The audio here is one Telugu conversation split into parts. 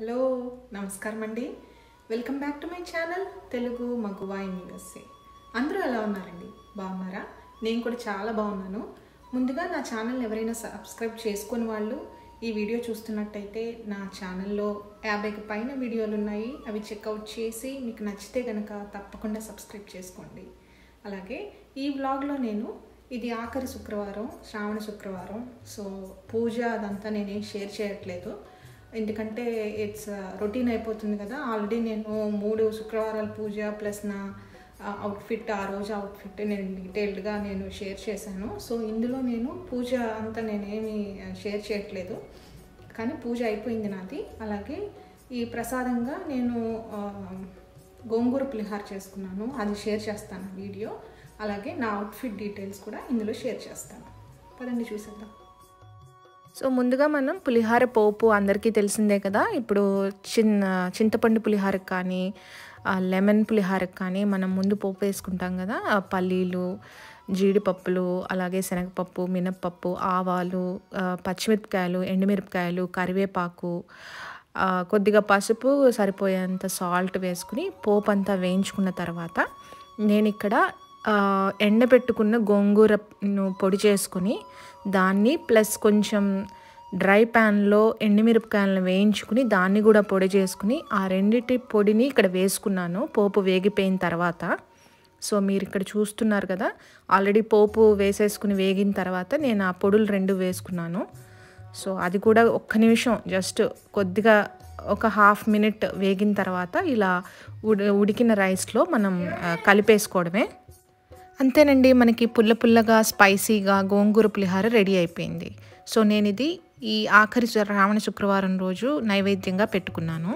హలో నమస్కారం అండి welcome back to my channel Telugu Maguva in USA అందరూ ఎలా ఉన్నారండి బాగున్నారా నేను కూడా చాలా బాగున్నాను ముందుగా నా ఛానల్ ఎవరైనా సబ్స్క్రైబ్ చేసుకుని వాళ్ళు ఈ వీడియో చూస్తున్నట్టయితే నా ఛానల్లో యాభైకి పైన వీడియోలు ఉన్నాయి అవి చెక్అవుట్ చేసి మీకు నచ్చితే కనుక తప్పకుండా సబ్స్క్రైబ్ చేసుకోండి అలాగే ఈ వ్లాగ్లో నేను ఇది ఆఖరి శుక్రవారం శ్రావణ శుక్రవారం సో పూజ అదంతా నేనేం షేర్ చేయట్లేదు ఎందుకంటే ఇట్స్ రొటీన్ అయిపోతుంది కదా ఆల్రెడీ నేను మూడు శుక్రవారాల పూజ ప్లస్ నా అవుట్ఫిట్ ఆ రోజు అవుట్ఫిట్ నేను డీటెయిల్డ్గా నేను షేర్ చేశాను సో ఇందులో నేను పూజ అంతా నేనేమి షేర్ చేయట్లేదు కానీ పూజ అయిపోయింది నాది అలాగే ఈ ప్రసాదంగా నేను ఆ, గోంగూర పులిహార చేసుకున్నాను అది షేర్ చేస్తాను వీడియో అలాగే నా అవుట్ఫిట్ డీటెయిల్స్ కూడా ఇందులో షేర్ చేస్తాను పదండి చూసేద్దాం సో ముందుగా మనం పులిహార పోపు అందరికీ తెలిసిందే కదా ఇప్పుడు చిన్న చింతపండు పులిహారకు కానీ ఆ, లెమన్ పులిహారకు కానీ మనం ముందు పోపు వేసుకుంటాం కదా ఆ పల్లీలు జీడిపప్పులు అలాగే శనగపప్పు మినప్పప్పు ఆవాలు ఆ, పచ్చిమిరపకాయలు ఎండుమిరపకాయలు కరివేపాకు ఆ, కొద్దిగా పసుపు సరిపోయేంత సాల్ట్ వేసుకుని పోపు అంతా వేయించుకున్న తర్వాత నేను ఇక్కడ ఆ, ఎండబెట్టుకున్న గోంగూరను పొడి చేసుకుని దాన్ని ప్లస్ కొంచెం డ్రై ప్యాన్లో ఎండుమిరపకాయలను వేయించుకుని దాన్ని కూడా పొడి చేసుకుని ఆ రెండిటి పొడిని ఇక్కడ వేసుకున్నాను పోపు వేగిపోయిన తర్వాత సో మీరు ఇక్కడ చూస్తున్నారు కదా ఆల్రెడీ పోపు వేసేసుకుని వేగిన తర్వాత నేను ఆ పొడులు రెండు వేసుకున్నాను సో అది కూడా ఒక్క నిమిషం జస్ట్ కొద్దిగా ఒక హాఫ్ మినిట్ వేగిన తర్వాత ఇలా ఉడి ఉడికిన రైస్లో మనం ఆ, కలిపేసుకోవడమే అంతేనండి మనకి పుల్ల పుల్లగా స్పైసీగా గోంగూర పులిహార రెడీ అయిపోయింది సో నేను ఇది ఈ ఆఖరి శ్రావణ శుక్రవారం రోజు నైవేద్యంగా పెట్టుకున్నాను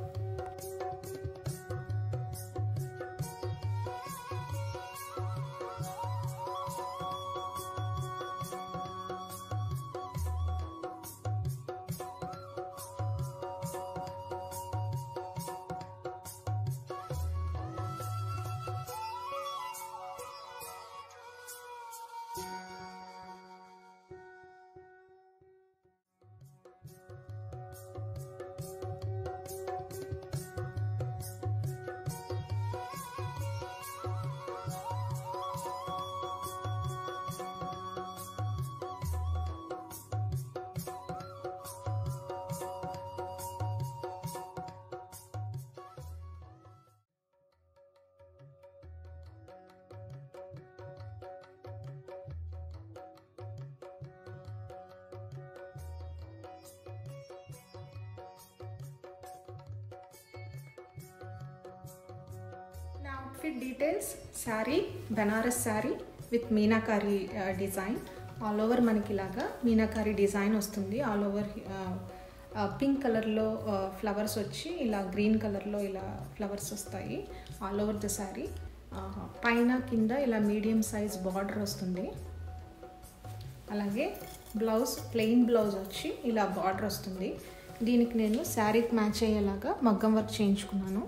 నా outfit details saree Banaras saree with Meenakari design all over మనకి ఇలాగా మీనాకారి డిజైన్ వస్తుంది ఆల్ ఓవర్ పింక్ కలర్లో ఫ్లవర్స్ వచ్చి ఇలా గ్రీన్ కలర్లో ఇలా ఫ్లవర్స్ వస్తాయి ఆల్ ఓవర్ ద శారీ పైన కింద ఇలా మీడియం సైజ్ బార్డర్ వస్తుంది అలాగే బ్లౌజ్ ప్లెయిన్ బ్లౌజ్ వచ్చి ఇలా బార్డర్ వస్తుంది దీనికి నేను శారీకి మ్యాచ్ అయ్యేలాగా మగ్గం వర్క్ చేయించుకున్నాను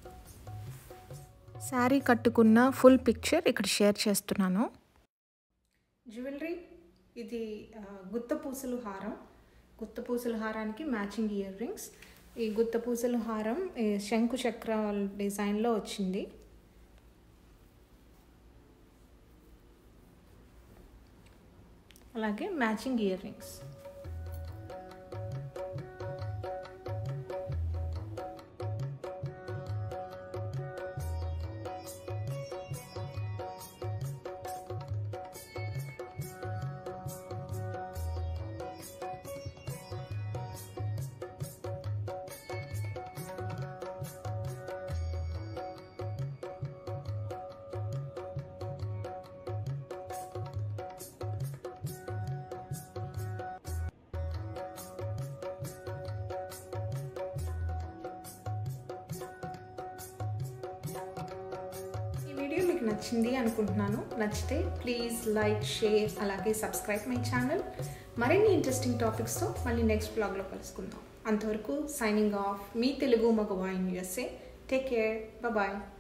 శారీ కట్టుకున్న ఫుల్ పిక్చర్ ఇక్కడ షేర్ చేస్తున్నాను జ్యువెలరీ ఇది ఆ, గుత్తపూసలు హారం గుత్తపూసల హారానికి మ్యాచింగ్ ఇయర్ రింగ్స్ ఈ గుత్తపూసల హారం ఈ శంకు చక్ర డిజైన్లో వచ్చింది అలాగే మ్యాచింగ్ ఇయర్ రింగ్స్ ఈ వీడియో మీకు నచ్చింది అనుకుంటున్నాను నచ్చితే ప్లీజ్ లైక్ షేర్ అలాగే సబ్స్క్రైబ్ మై ఛానల్ మరిన్ని ఇంట్రెస్టింగ్ టాపిక్స్తో మళ్ళీ నెక్స్ట్ బ్లాగ్లో కలుసుకుందాం అంతవరకు సైనింగ్ ఆఫ్ మీ Telugu Maguva in USA take care bye